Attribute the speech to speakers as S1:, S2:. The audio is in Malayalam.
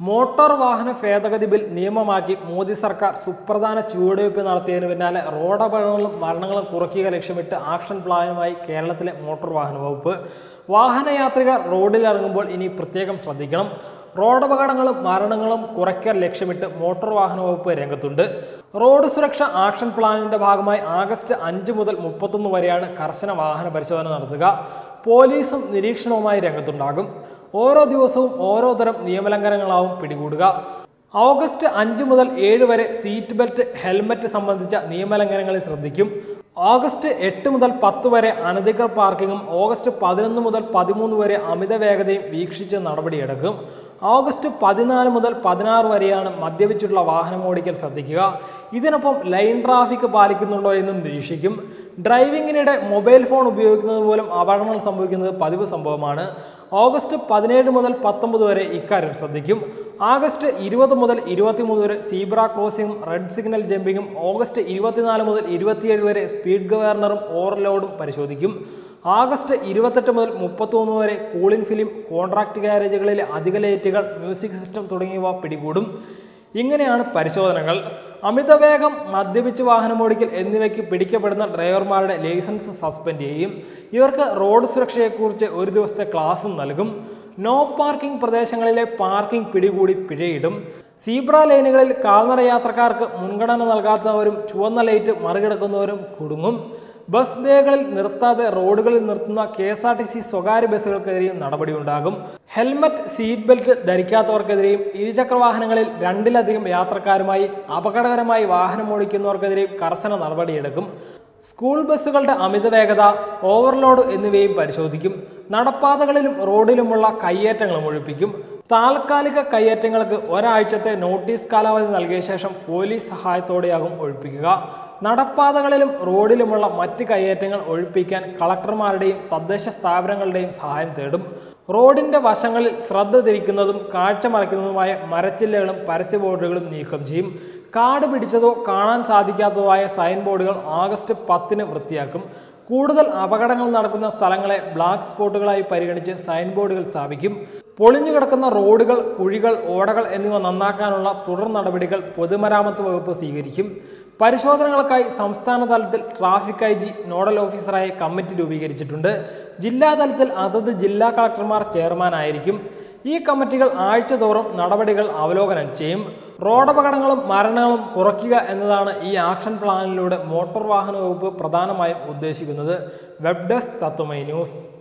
S1: മോട്ടോർ വാഹന ഭേദഗതി ബിൽ നിയമമാക്കി മോദി സർക്കാർ സുപ്രധാന ചുവടുവയ്പ് നടത്തിയതിന് പിന്നാലെ റോഡപകടങ്ങളും മരണങ്ങളും കുറയ്ക്കുക ലക്ഷ്യമിട്ട് ആക്ഷൻ പ്ലാനുമായി കേരളത്തിലെ മോട്ടോർ വാഹന വകുപ്പ് വാഹനയാത്രികർ റോഡിലിറങ്ങുമ്പോൾ ഇനി പ്രത്യേകം ശ്രദ്ധിക്കണം റോഡപകടങ്ങളും മരണങ്ങളും കുറയ്ക്കാൻ ലക്ഷ്യമിട്ട് മോട്ടോർ വാഹന വകുപ്പ് രംഗത്തുണ്ട് റോഡ് സുരക്ഷ ആക്ഷൻ പ്ലാനിന്റെ ഭാഗമായി ആഗസ്റ്റ് അഞ്ച് മുതൽ മുപ്പത്തൊന്ന് വരെയാണ് കർശന വാഹന പരിശോധന നടത്തുക പോലീസും നിരീക്ഷണവുമായി രംഗത്തുണ്ടാകും ഓരോ ദിവസവും ഓരോ തരം നിയമലംഘനങ്ങളാവും പിടികൂടുക ഓഗസ്റ്റ് അഞ്ച് മുതൽ ഏഴ് വരെ സീറ്റ് ബെൽറ്റ് ഹെൽമറ്റ് സംബന്ധിച്ച നിയമലംഘനങ്ങളിൽ ശ്രദ്ധിക്കും ഓഗസ്റ്റ് എട്ട് മുതൽ പത്ത് വരെ അനധികൃത പാർക്കിങ്ങും ഓഗസ്റ്റ് പതിനൊന്ന് മുതൽ പതിമൂന്ന് വരെ അമിത വേഗതയും വീക്ഷിച്ച് നടപടിയെടുക്കും ഓഗസ്റ്റ് പതിനാല് മുതൽ പതിനാറ് വരെയാണ് മദ്യപിച്ചിട്ടുള്ള വാഹനം ഓടിക്കൽ ശ്രദ്ധിക്കുക ഇതിനൊപ്പം ലൈൻ ട്രാഫിക് പാലിക്കുന്നുണ്ടോ എന്നും നിരീക്ഷിക്കും ഡ്രൈവിങ്ങിനിടെ മൊബൈൽ ഫോൺ ഉപയോഗിക്കുന്നത് മൂലം അപകടങ്ങൾ സംഭവിക്കുന്നത് പതിവ് സംഭവമാണ് ഓഗസ്റ്റ് പതിനേഴ് മുതൽ പത്തൊമ്പത് വരെ ഇക്കാര്യം ശ്രദ്ധിക്കും ആഗസ്റ്റ് ഇരുപത് മുതൽ ഇരുപത്തിമൂന്ന് വരെ സീബ്ര ക്രോസിംഗും റെഡ് സിഗ്നൽ ജമ്പിങ്ങും ഓഗസ്റ്റ് ഇരുപത്തിനാല് മുതൽ ഇരുപത്തിയേഴ് വരെ സ്പീഡ് ഗവർണറും ഓവർലോഡും പരിശോധിക്കും ആഗസ്റ്റ് ഇരുപത്തെട്ട് മുതൽ മുപ്പത്തൊന്ന് വരെ കൂളിംഗ് ഫിലിം കോൺട്രാക്ട് ഗാരേജുകളിലെ അധിക ലൈറ്റുകൾ മ്യൂസിക് സിസ്റ്റം തുടങ്ങിയവ പിടികൂടും ഇങ്ങനെയാണ് പരിശോധനകൾ അമിതവേഗം മദ്യപിച്ച് വാഹനമോടിക്കൽ എന്നിവയ്ക്ക് പിടിക്കപ്പെടുന്ന ഡ്രൈവർമാരുടെ ലൈസൻസ് സസ്പെൻഡ് ചെയ്യും ഇവർക്ക് റോഡ് സുരക്ഷയെക്കുറിച്ച് ഒരു ദിവസത്തെ ക്ലാസും നൽകും നോ പാർക്കിംഗ് പ്രദേശങ്ങളിലെ പാർക്കിംഗ് പിടികൂടി പിഴയിടും സീബ്ര ലൈനുകളിൽ കാൽനട യാത്രക്കാർക്ക് മുൻഗണന നൽകാത്തവരും ചുവന്ന ലൈറ്റ് മറികടക്കുന്നവരും കുടുങ്ങും ബസ് ബേകളിൽ നിർത്താതെ റോഡുകളിൽ നിർത്തുന്ന K S R T C സ്വകാര്യ ബസ്സുകൾക്കെതിരെയും നടപടിയുണ്ടാകും ഹെൽമറ്റ് സീറ്റ് ബെൽറ്റ് ധരിക്കാത്തവർക്കെതിരെയും ഇരുചക്രവാഹനങ്ങളിൽ രണ്ടിലധികം യാത്രക്കാരുമായി അപകടകരമായി വാഹനം ഓടിക്കുന്നവർക്കെതിരെയും കർശന നടപടിയെടുക്കും സ്കൂൾ ബസ്സുകളുടെ അമിത വേഗത ഓവർലോഡ് എന്നിവയും പരിശോധിക്കും നടപ്പാതകളിലും റോഡിലുമുള്ള കയ്യേറ്റങ്ങളും ഒഴിപ്പിക്കും താൽക്കാലിക കയ്യേറ്റങ്ങൾക്ക് ഒരാഴ്ചത്തെ നോട്ടീസ് കാലാവധി നൽകിയ ശേഷം പോലീസ് സഹായത്തോടെയാകും ഒഴിപ്പിക്കുക നടപ്പാതകളിലും റോഡിലുമുള്ള മറ്റ് കയ്യേറ്റങ്ങൾ ഒഴിപ്പിക്കാൻ കളക്ടർമാരുടെയും തദ്ദേശ സ്ഥാപനങ്ങളുടെയും സഹായം തേടും റോഡിന്റെ വശങ്ങളിൽ ശ്രദ്ധ തിരിക്കുന്നതും കാഴ്ച മറയ്ക്കുന്നതുമായ മരച്ചില്ലകളും പരസ്യ ബോർഡുകളും നീക്കം ചെയ്യും കാട് പിടിച്ചതോ കാണാൻ സാധിക്കാത്തതോ ആയ സൈൻ ബോർഡുകൾ ആഗസ്റ്റ് പത്തിന് വൃത്തിയാക്കും കൂടുതൽ അപകടങ്ങൾ നടക്കുന്ന സ്ഥലങ്ങളെ ബ്ലാക്ക് സ്പോട്ടുകളായി പരിഗണിച്ച് സൈൻ ബോർഡുകൾ സ്ഥാപിക്കും പൊളിഞ്ഞു കിടക്കുന്ന റോഡുകൾ കുഴികൾ ഓടകൾ എന്നിവ നന്നാക്കാനുള്ള തുടർ നടപടികൾ പൊതുമരാമത്ത് വകുപ്പ് സ്വീകരിക്കും പരിശോധനകൾക്കായി സംസ്ഥാന തലത്തിൽ ട്രാഫിക് ഐ ജി നോഡൽ ഓഫീസറായി കമ്മിറ്റി രൂപീകരിച്ചിട്ടുണ്ട് ജില്ലാ തലത്തിൽ അതത് ജില്ലാ കളക്ടർമാർ ചെയർമാനായിരിക്കും ഈ കമ്മിറ്റികൾ ആഴ്ചതോറും നടപടികൾ അവലോകനം ചെയ്യും റോഡപകടങ്ങളും മരണങ്ങളും കുറയ്ക്കുക എന്നതാണ് ഈ ആക്ഷൻ പ്ലാനിലൂടെ മോട്ടോർ വാഹന വകുപ്പ് പ്രധാനമായും ഉദ്ദേശിക്കുന്നത് വെബ് ഡെസ്ക് തത്വമൈ ന്യൂസ്